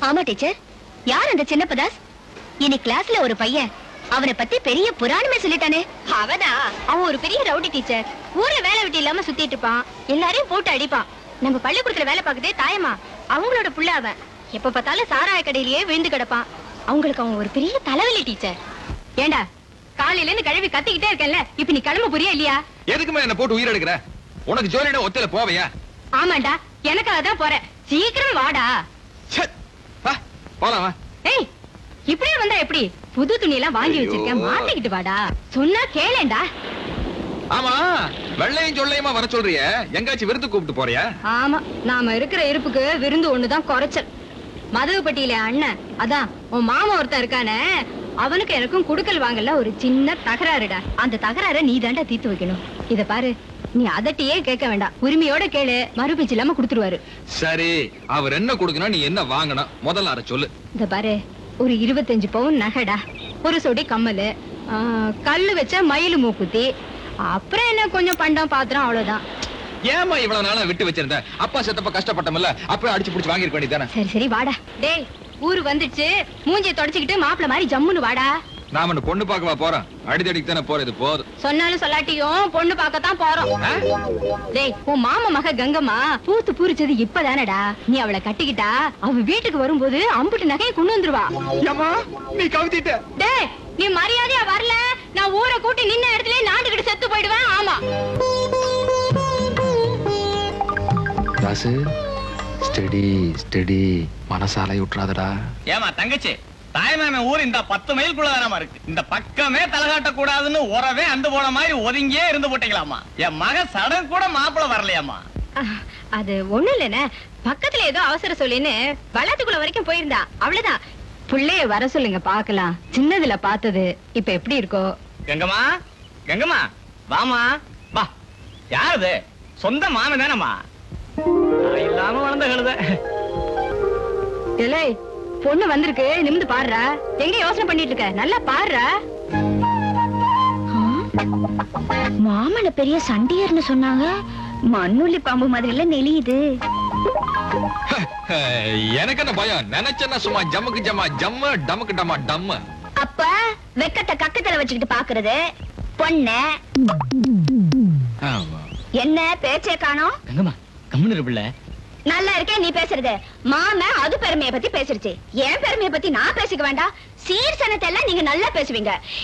ஆமா டீச்சர் யார் அந்த சின்ன பதாஸ் இன்னைக்கு கிளாஸ்ல ஒரு பையன் அவனை பத்தி பெரிய புராணமே சொல்லிட்டானே அவனா அவன் ஒரு பெரிய ரவுடி டீச்சர் ஊர்ல வேலை வெட்டி இல்லாம சுத்திட்டு இருப்பான் எல்லாரையும் போட்டு அடிப்பான் நம்ம பள்ளிக்கூடத்துல வேலை பார்க்கதே தாயமா அவங்களோட புள்ள அவன் எப்ப பார்த்தாலும் சாராய கடையிலேயே விழுந்து கிடப்பான் அவங்களுக்கு அவன் ஒரு பெரிய தலைவலி டீச்சர் ஏண்டா காலையில இருந்து கழுவி கத்திக்கிட்டே இருக்கேன்ல இப்ப நீ கிளம்ப புரியா இல்லையா எதுக்குமே என்ன போட்டு உயிர் எடுக்கிற உனக்கு ஜோலியிட ஒத்தையில போவையா ஆமாண்டா எனக்காக தான் போறேன் சீக்கிரம் வாடா ச்சே, வா போலாம் வா ஏய் இப்படியே வந்தா எப்படி புது துணி எல்லாம் வாங்கி ஐயோ. வச்சிருக்கேன் மாட்டிக்கிட்டு வாடா சொன்னா கேளேண்டா ஆமா வெள்ளையும் சொல்லையுமா வர சொல்றிய எங்காச்சும் விருது கூப்பிட்டு போறியா ஆமா நாம இருக்கிற இருப்புக்கு விருந்து ஒண்ணுதான் குறைச்சல் மதகுப்பட்டியில அண்ணன் அதான் உன் மாமா ஒருத்தன் இருக்கானே அவனுக்கு எனக்கும் குடுக்கல் வாங்கல ஒரு சின்ன தகராறுடா அந்த தகராற நீ தாண்டா தீர்த்து வைக்கணும் இத பாரு நீ அதட்டியே கேட்க வேண்டாம் உரிமையோட கேளு மறுபீச்சு இல்லாம கொடுத்துருவாரு சரி அவர் என்ன கொடுக்கணும் நீ என்ன வாங்கணும் முதல்ல அத சொல்லு இந்த பாரு ஒரு இருபத்தஞ்சு பவுன் நகைடா ஒரு சொடி கம்மலு ஆ, கல்லு வச்ச மயிலு மூக்குத்தி அப்புறம் என்ன கொஞ்சம் பண்டம் பாத்திரம் அவ்வளவுதான் ஏமா இவ்வளவு நாளா விட்டு வச்சிருந்த அப்பா செத்தப்ப கஷ்டப்பட்டமில்ல அப்ப அடிச்சு புடிச்சு வாங்கிருக்க வேண்டியதானே சரி சரி வாடா டேய் ஊரு வந்துடுச்சு மூஞ்சிய தொடச்சுக்கிட்டு மாப்பிள மாதிரி ஜம்முன்னு வாடா நாம என்ன பொண்ணு பார்க்கவா போறோம் அடிதடிக்கு தானே போறது போதும் சொன்னாலும் சொல்லாட்டியும் பொண்ணு பார்க்கத்தான் போறோம் ஆ? டேய் உன் மாமா மக கங்கம்மா பூத்து பூரிச்சது இப்பதானடா நீ அவளை கட்டிக்கிட்டா அவ வீட்டுக்கு வரும்போது அம்புட்டு நகையை கொண்டு வந்துருவா ஏம்மா, நீ கவித்திட்ட டேய் நீ மரியாதையா வரல நான் ஊரை கூட்டி நின்ன இடத்துல நாண்டுகிட்டு செத்து போயிடுவேன் ஆமா தாசு ஸ்டெடி ஸ்டெடி மனசாலை விட்டுறாதடா ஏமா தங்கச்சி தாய்மாமன் ஊர் இந்த பத்து மைலுக்குள்ள தானமா இருக்கு இந்த பக்கமே தலகாட்ட கூடாதுன்னு உறவே அந்து போன மாதிரி ஒதுங்கியே இருந்து போட்டீங்களாமா என் மக சடன் கூட மாப்பிள வரலையாமா அஹ், அது ஒண்ணு இல்லனே பக்கத்துல ஏதோ அவசர சொல்லின்னு வளாத்துக்குள்ள வரைக்கும் போயிருந்தா அவ்வளவுதான் புள்ளைய வர சொல்லுங்க பாக்கலாம் சின்னதுல பார்த்தது இப்ப எப்படி இருக்கோ கங்கம்மா கங்கம்மா வாமா வா யாருது சொந்த மாமன் தானம்மா நான் இல்லாம வளர்ந்த கழுத ஏலே பொண்ணு வந்திருக்கு நிமிந்து பாடுறா எங்க யோசனை பண்ணிட்டு இருக்க நல்லா பாடுறா மாமன பெரிய சண்டியர்னு சொன்னாங்க மண்ணுள்ளி பாம்பு மாதிரில நெளியுது எனக்கு என்ன பயம் நினைச்சேன்னா சும்மா ஜம்முக்கு ஜம்மா ஜம்மு டமுக்கு டமா டம்மு அப்ப வெக்கத்தை கக்கத்துல வச்சுக்கிட்டு பாக்குறது பொண்ணு என்ன பேச்சே காணோம் கங்கம்மா கம்முன்னு இருப்பில்ல நல்லா இருக்கே நீ பேசுறது மாம அது பெருமைய பத்தி பேசிருச்சு என் பெருமைய பத்தி நான் பேசிக்க வேண்டாம் சீர்சனத்தை எல்லாம் நீங்க நல்லா பேசுவீங்க